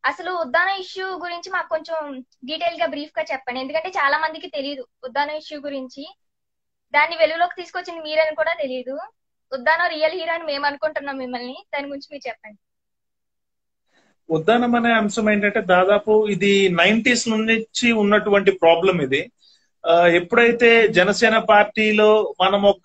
అసలు ఉద్దాన ఇష్యూ గురించి మాకు కొంచెం డీటెయిల్ గా బ్రీఫ్ గా చెప్పండి ఎందుకంటే చాలా మందికి తెలియదు ఉద్దాన ఇష్యూ గురించి దాన్ని వెలుగులోకి తీసుకొచ్చింది మీరని కూడా తెలియదు ఉద్దానం రియల్ హీరో అని మేము అనుకుంటున్నాం మిమ్మల్ని దాని గురించి మీరు చెప్పండి ఉద్దానం అనే అంశం ఏంటంటే దాదాపు ఇది నైన్టీస్ నుంచి ఉన్నటువంటి ప్రాబ్లం ఇది ఆ, ఎప్పుడైతే జనసేన పార్టీలో మనం ఒక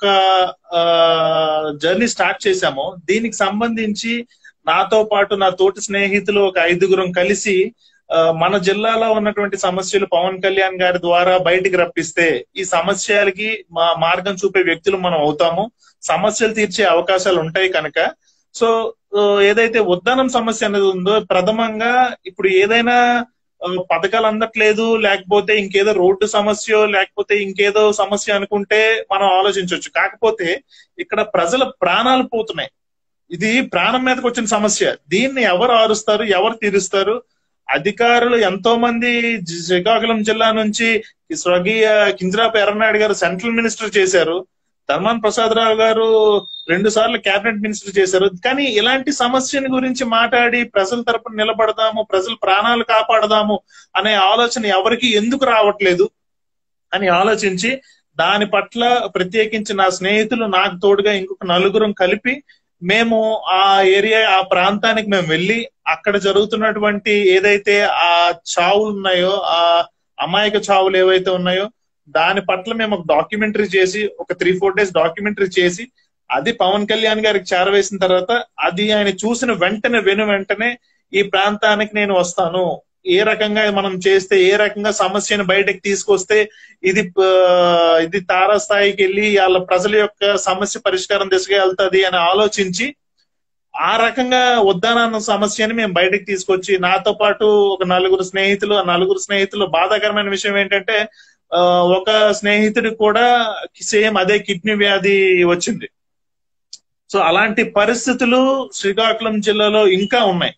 జర్నీ స్టార్ట్ చేశామో దీనికి సంబంధించి నాతో పాటు నా తోటి స్నేహితులు ఒక ఐదుగురం కలిసి ఆ, మన జిల్లాలో ఉన్నటువంటి సమస్యలు పవన్ కళ్యాణ్ గారి ద్వారా బయటికి రప్పిస్తే ఈ సమస్యలకి మా మార్గం చూపే వ్యక్తులు మనం అవుతాము సమస్యలు తీర్చే అవకాశాలు ఉంటాయి కనుక సో ఆ, ఏదైతే ఉద్దానం సమస్య అనేది ఉందో ప్రథమంగా ఇప్పుడు ఏదైనా ఆ, పథకాలు అందట్లేదు లేకపోతే ఇంకేదో రోడ్డు సమస్య లేకపోతే ఇంకేదో సమస్య అనుకుంటే మనం ఆలోచించవచ్చు కాకపోతే ఇక్కడ ప్రజల ప్రాణాలు పోతున్నాయి ఇది ప్రాణం మీదకి వచ్చిన సమస్య దీన్ని ఎవరు ఆరుస్తారు ఎవరు తీరుస్తారు అధికారులు ఎంతో మంది జి- శ్రీకాకుళం జిల్లా నుంచి ఈ స్వర్గీయ కింజరాపు ఎర్రనాయుడు గారు సెంట్రల్ మినిస్టర్ చేశారు ధర్మాన్ ప్రసాదరావు గారు రెండు సార్లు కేబినెట్ మినిస్టర్ చేశారు కానీ ఇలాంటి సమస్యని గురించి మాట్లాడి ప్రజల తరపున నిలబడదాము ప్రజల ప్రాణాలు కాపాడదాము అనే ఆలోచన ఎవరికి ఎందుకు రావట్లేదు అని ఆలోచించి దాని పట్ల ప్రత్యేకించి నా స్నేహితులు నాకు తోడుగా ఇంకొక నలుగురం కలిపి మేము ఆ ఏరియా ఆ ప్రాంతానికి మేము వెళ్ళి అక్కడ జరుగుతున్నటువంటి ఏదైతే ఆ చావులు ఉన్నాయో ఆ అమాయక చావులు ఏవైతే ఉన్నాయో దాని పట్ల మేము ఒక డాక్యుమెంటరీ చేసి ఒక త్రీ ఫోర్ డేస్ డాక్యుమెంటరీ చేసి అది పవన్ కళ్యాణ్ గారికి చేరవేసిన తర్వాత అది ఆయన చూసిన వెంటనే వెను వెంటనే ఈ ప్రాంతానికి నేను వస్తాను ఏ రకంగా మనం చేస్తే ఏ రకంగా సమస్యను బయటకు తీసుకొస్తే ఇది ఆ, ఇది తారాస్థాయికి వెళ్ళి వాళ్ళ ప్రజల యొక్క సమస్య పరిష్కారం దిశగా వెళ్తది అని ఆలోచించి ఆ రకంగా వద్దానన్న సమస్యని మేము బయటకు తీసుకొచ్చి నాతో పాటు ఒక నలుగురు స్నేహితులు ఆ నలుగురు స్నేహితులు బాధాకరమైన విషయం ఏంటంటే ఆ, ఒక స్నేహితుడికి కూడా సేమ్ అదే కిడ్నీ వ్యాధి వచ్చింది సో అలాంటి పరిస్థితులు శ్రీకాకుళం జిల్లాలో ఇంకా ఉన్నాయి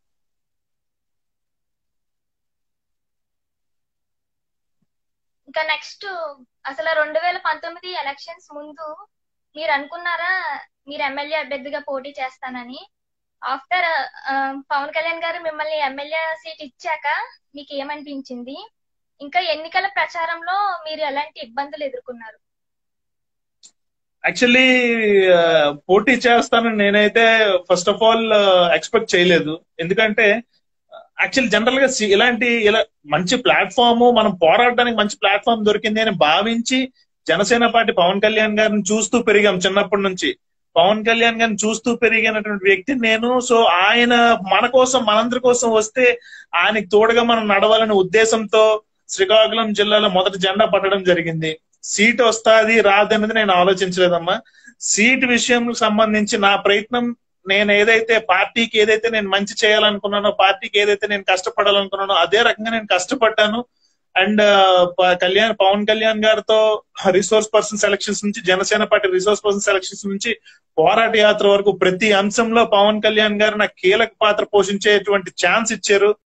ఇంకా నెక్స్ట్ అసలు రెండు వేల పంతొమ్మిది ఎలక్షన్స్ ముందు మీరు అనుకున్నారా మీరు ఎమ్మెల్యే అభ్యర్థిగా పోటీ చేస్తానని ఆఫ్టర్ పవన్ కళ్యాణ్ గారు మిమ్మల్ని ఎమ్మెల్యే సీట్ ఇచ్చాక మీకు ఏమనిపించింది ఇంకా ఎన్నికల ప్రచారంలో మీరు ఎలాంటి ఇబ్బందులు ఎదుర్కొన్నారు యాక్చువల్లీ పోటీ చేస్తానని నేనైతే ఫస్ట్ ఆఫ్ ఆల్ ఎక్స్పెక్ట్ చేయలేదు ఎందుకంటే యాక్చువల్ జనరల్ గా సి- ఇలాంటి ఇలా మంచి ప్లాట్ఫామ్ మనం పోరాడడానికి మంచి ప్లాట్ఫామ్ దొరికింది అని భావించి జనసేన పార్టీ పవన్ కళ్యాణ్ గారిని చూస్తూ పెరిగాం చిన్నప్పటి నుంచి పవన్ కళ్యాణ్ గారిని చూస్తూ పెరిగినటువంటి వ్యక్తి నేను సో ఆయన మన కోసం మనందరి కోసం వస్తే ఆయనకి తోడుగా మనం నడవాలనే ఉద్దేశంతో శ్రీకాకుళం జిల్లాలో మొదటి జెండా పట్టడం జరిగింది సీట్ వస్తాది రాదనేది నేను ఆలోచించలేదమ్మా సీట్ విషయం సంబంధించి నా ప్రయత్నం నేను ఏదైతే పార్టీకి ఏదైతే నేను మంచి చేయాలనుకున్నానో పార్టీకి ఏదైతే నేను కష్టపడాలనుకున్నానో అదే రకంగా నేను కష్టపడ్డాను అండ్ కళ్యాణ్ పవన్ కళ్యాణ్ గారితో రిసోర్స్ పర్సన్ సెలక్షన్స్ నుంచి Janasena party resource person selections నుంచి పోరాట యాత్ర వరకు ప్రతి అంశంలో పవన్ కళ్యాణ్ గారు నాకు కీలక పాత్ర పోషించేటువంటి ఛాన్స్ ఇచ్చారు